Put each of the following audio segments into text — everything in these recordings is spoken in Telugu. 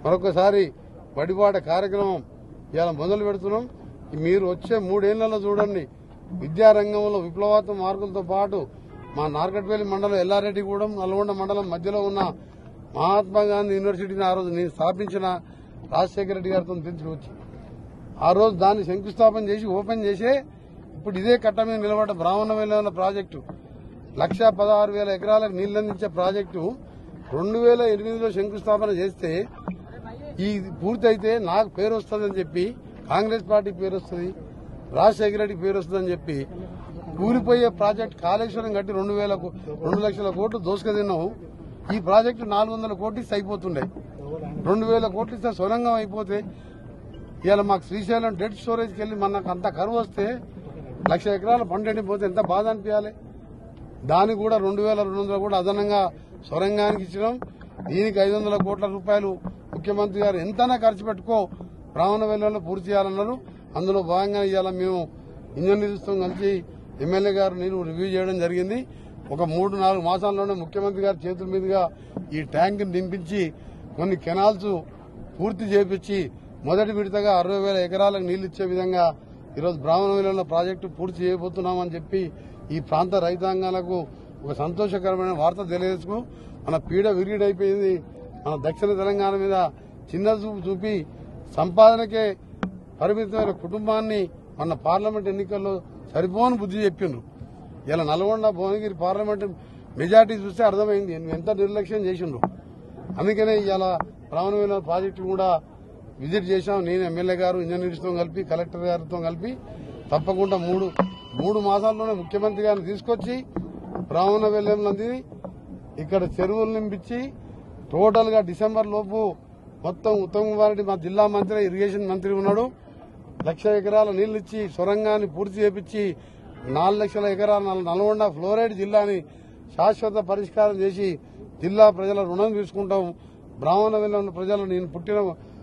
మరొకసారి బడిబాట కార్యక్రమం ఇలా మొదలు పెడుతున్నాం మీరు వచ్చే మూడేళ్లలో చూడండి విద్యారంగంలో విప్లవాత్మక మార్పులతో పాటు మా నార్కట్పల్లి మండలం ఎల్లారెడ్డిగూడెం నల్గొండ మండలం మధ్యలో ఉన్న మహాత్మా గాంధీ యూనివర్సిటీని ఆ రోజు నేను స్థాపించిన రాజశేఖర రెడ్డి గారితో తీసుకొచ్చి ఆ రోజు దాన్ని శంకుస్థాపన చేసి ఓపెన్ చేసే ఇప్పుడు ఇదే కట్ట మీద నిలబడ్డ బ్రాహ్మణ వెళ్ళిన ప్రాజెక్టు లక్ష పదహారు వేల ఎకరాలకు నీళ్లందించే ప్రాజెక్టు రెండు వేల ఎనిమిదిలో శంకుస్థాపన చేస్తే ఈ పూర్తయితే నాకు పేరు వస్తుందని చెప్పి కాంగ్రెస్ పార్టీ పేరు వస్తుంది రాజశేఖర రెడ్డి పేరు వస్తుందని చెప్పి కూలిపోయే ప్రాజెక్ట్ కాళేశ్వరం కట్టి రెండు వేల కో- రెండు లక్షల కోట్లు దోసుక తిన్నాం ఈ ప్రాజెక్టు నాలుగు వందల కోట్లు ఇస్తే అయిపోతుండే రెండు వేల కోట్లు ఇస్తే సొరంగం అయిపోతే ఇవాళ మాకు శ్రీశైలం డెడ్ స్టోరేజ్కి వెళ్ళి మనకు అంత కరువు వస్తే లక్ష ఎకరాల పంట ఎండిపోతే ఎంత బాధ అనిపించాలి దానికి కూడా రెండు వేల రెండు వందలు కూడా అదనంగా సొరంగానికి ఇచ్చినాం దీనికి ఐదు వందల కోట్ల రూపాయలు ముఖ్యమంత్రి గారు ఎంతైనా ఖర్చు పెట్టుకో బ్రాహ్మణ వెల్లలో పూర్తి చేయాలన్నారు అందులో భాగంగా ఇవాళ మేము ఇంజనీర్స్తో కలిసి ఎమ్మెల్యే గారు నేను రివ్యూ చేయడం జరిగింది ఒక మూడు నాలుగు మాసాల్లోనే ముఖ్యమంత్రి గారి చేతుల మీదుగా ఈ ట్యాంక్ నింపించి కొన్ని కెనాల్స్ పూర్తి చేపించి మొదటి విడతగా అరవై వేల ఎకరాలకు నీళ్లు ఇచ్చే విధంగా ఈరోజు బ్రాహ్మణ విలువల ప్రాజెక్టు పూర్తి చేయబోతున్నామని చెప్పి ఈ ప్రాంత రైతాంగాలకు ఒక సంతోషకరమైన వార్త తెలియజేసుకు మన పీడ విరిగిడైపోయింది మన దక్షిణ తెలంగాణ మీద చిన్న చూపు చూపి సంపాదనకే పరిమితమైన కుటుంబాన్ని మన పార్లమెంట్ ఎన్నికల్లో సరిపోని బుద్ధి చెప్పిండ్రు ఇలా నల్గొండ భువనగిరి పార్లమెంట్ మెజార్టీ చూస్తే అర్థమైంది నువ్వు ఎంత నిర్లక్ష్యం చేసిండ్రు అందుకనే ఇవాళ బ్రాహ్మణ ప్రాజెక్టు కూడా విజిట్ చేశాం నేను ఎమ్మెల్యే గారు ఇంజనీర్స్తో కలిపి కలెక్టర్ గారితో కలిపి తప్పకుండా మూడు మూడు మాసాల్లోనే ముఖ్యమంత్రి గారిని తీసుకొచ్చి బ్రాహ్మణ వెల్లంది ఇక్కడ చెరువులు నింపించి టోటల్ గా డిసెంబర్ లోపు మొత్తం ఉత్తమ్ కుమార్ రెడ్డి మా జిల్లా మంత్రి ఇరిగేషన్ మంత్రి ఉన్నాడు లక్ష ఎకరాల నీళ్లు ఇచ్చి సొరంగాన్ని పూర్తి చేపించి నాలుగు లక్షల ఎకరాల నల్- నల్గొండ ఫ్లోరైడ్ జిల్లాని శాశ్వత పరిష్కారం చేసి జిల్లా ప్రజల రుణం తీసుకుంటాం బ్రాహ్మణ వెళ్ళిన ప్రజలు నేను పుట్టిన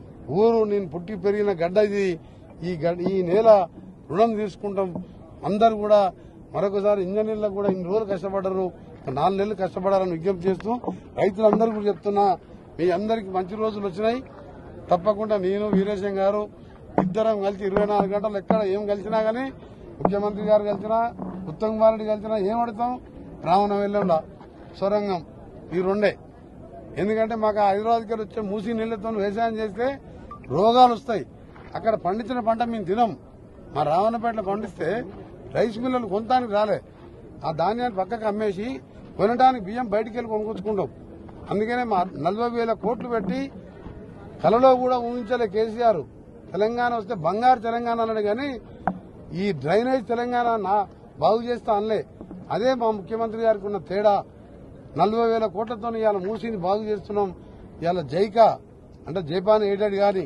ఊరు నేను పుట్టి పెరిగిన గడ్డ ఇది ఈ గడ్- ఈ నేల రుణం తీసుకుంటాం అందరు కూడా మరొకసారి ఇంజనీర్లకు కూడా ఇన్ని రోజులు కష్టపడ్డారు ఒక నాలుగు నెలలు కష్టపడాలని విజ్ఞప్తి చేస్తూ రైతులందరూ కూడా చెప్తున్నా మీ అందరికి మంచి రోజులు వచ్చినాయి తప్పకుండా నేను వీరేశం గారు ఇద్దరం కలిసి ఇరవై నాలుగు గంటలు ఎక్కడ ఏం కలిసినా గానీ ముఖ్యమంత్రి గారు కలిసినా ఉత్తమ్ కుమార్ రెడ్డి కలిసినా ఏం అడుగుతాం రావణ వెళ్ళంలా సొరంగం ఈ రెండే ఎందుకంటే మాకు ఆ హైదరాబాద్కి వెళ్ళి వచ్చే మూసి నీళ్లతో వ్యవసాయం చేస్తే రోగాలు వస్తాయి అక్కడ పండించిన పంట మేము తినం మా రావణపేటలో పండిస్తే రైస్ మిల్లులు కొనడానికి రాలే ఆ ధాన్యాన్ని పక్కకు అమ్మేసి కొనడానికి బియ్యం బయటికి వెళ్ళి కొనుక్కొచ్చుకుంటాం అందుకనే మా నలభై వేల కోట్లు పెట్టి కలలో కూడా ఊహించలే కేసీఆర్ తెలంగాణ వస్తే బంగారు తెలంగాణ అన్నాడు కానీ ఈ డ్రైనేజ్ తెలంగాణ నా బాగు చేస్తా అనలే అదే మా ముఖ్యమంత్రి గారికి ఉన్న తేడా నలభై వేల కోట్లతో ఇవాళ మూసిని బాగు చేస్తున్నాం ఇవాళ జైకా అంటే జైపాన్ ఎయిడెడ్ గాని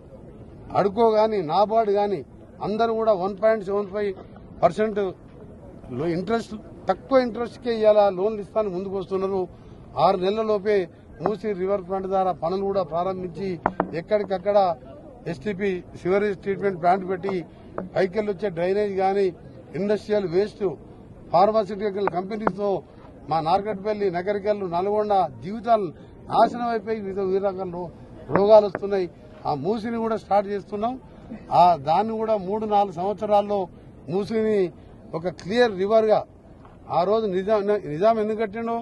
అడుకో గాని నాబార్డ్ గాని అందరూ కూడా one point seven five percent interest తక్కువ ఇంట్రెస్ట్ కే ఇవాళ లోన్లు ఇస్తాను ముందుకు వస్తున్నారు ఆరు నెలల లోపే మూసి రివర్ ఫ్రంట్ ద్వారా పనులు కూడా ప్రారంభించి ఎక్కడికక్కడ ఎస్టీపీ సివరేజ్ ట్రీట్మెంట్ ప్లాంట్ పెట్టి పైకెళ్ళి వచ్చే డ్రైనేజ్ గాని ఇండస్ట్రియల్ వేస్ట్ ఫార్మాసిటికల్ కంపెనీస్తో మా నార్కట్పల్లి నగరికల్లు నల్గొండ జీవితాలు నాశనం అయిపోయి వివిధ వివిధ రకాల రో- రోగాలు వస్తున్నాయి ఆ మూసిని కూడా స్టార్ట్ చేస్తున్నాం ఆ దాన్ని కూడా మూడు నాలుగు సంవత్సరాల్లో మూసిని ఒక క్లియర్ రివర్ గా ఆ రోజు నిజాం నిజాం ఎందుకు కట్టిండో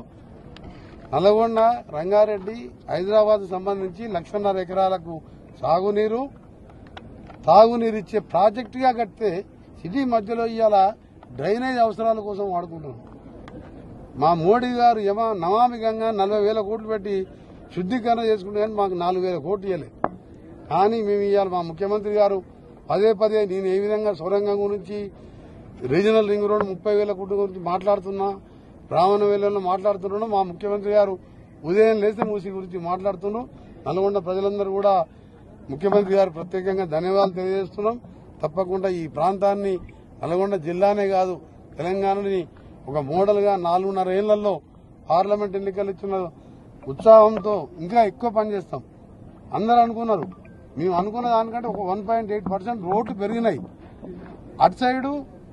నల్గొండ రంగారెడ్డి హైదరాబాద్ సంబంధించి లక్షన్నర ఎకరాలకు సాగునీరు తాగునీరు ఇచ్చే ప్రాజెక్టుగా కడితే సిటీ మధ్యలో ఇవాళ డ్రైనేజ్ అవసరాల కోసం వాడుకుంటున్నాం మా మోడీ గారు యమా నమామి గంగా నలభై వేల కోట్లు పెట్టి శుద్ధీకరణ చేసుకుంటే కానీ మాకు నాలుగు వేల కోట్లు ఇవ్వలే కానీ మేము ఇవాళ మా ముఖ్యమంత్రి గారు పదే పదే నేను ఏ విధంగా సొరంగం గురించి రీజనల్ రింగ్ రోడ్ ముప్పై వేల కోట్ల గురించి మాట్లాడుతున్నా రావణ వేలలో మాట్లాడుతున్నాను మా ముఖ్యమంత్రి గారు ఉదయం లేస్తే మూసి గురించి మాట్లాడుతున్నాం నల్గొండ ప్రజలందరూ కూడా ముఖ్యమంత్రి గారు ప్రత్యేకంగా ధన్యవాదాలు తెలియజేస్తున్నాం తప్పకుండా ఈ ప్రాంతాన్ని నల్గొండ జిల్లానే కాదు తెలంగాణని ఒక మోడల్ గా నాలుగున్నర ఏళ్లలో పార్లమెంట్ ఎన్నికలు ఇచ్చిన ఉత్సాహంతో ఇంకా ఎక్కువ పనిచేస్తాం అందరూ అనుకున్నారు మేము అనుకున్న దానికంటే ఒక వన్ పాయింట్ ఎయిట్ పర్సెంట్ రోడ్లు పెరిగినాయి అటు సైడు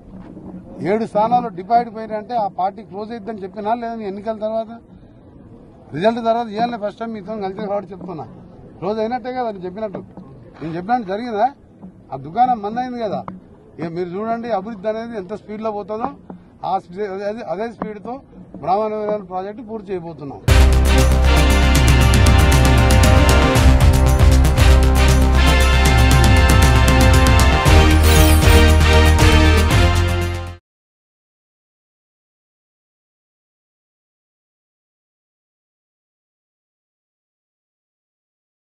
ఏడు స్థానాలు డివైడ్ పోయినంటే ఆ పార్టీ క్లోజ్ అయిద్దని చెప్పినా లేదా ఎన్నికల తర్వాత రిజల్ట్ తర్వాత ఇవ్వాలి ఫస్ట్ టైం మీతో కలిసి కాబట్టి చెప్తున్నా రోజు అయినట్టే కదా నేను చెప్పినట్టు నేను చెప్పినట్టు జరిగిందా ఆ దుకాణం మందైంది కదా ఇక మీరు చూడండి అభివృద్ధి అనేది ఎంత స్పీడ్ లో పోతుందో ఆ స్పీ- అదే- అదే స్పీడ్ తో బ్రాహ్మణ ప్రాజెక్టు పూర్తి చేయబోతున్నాం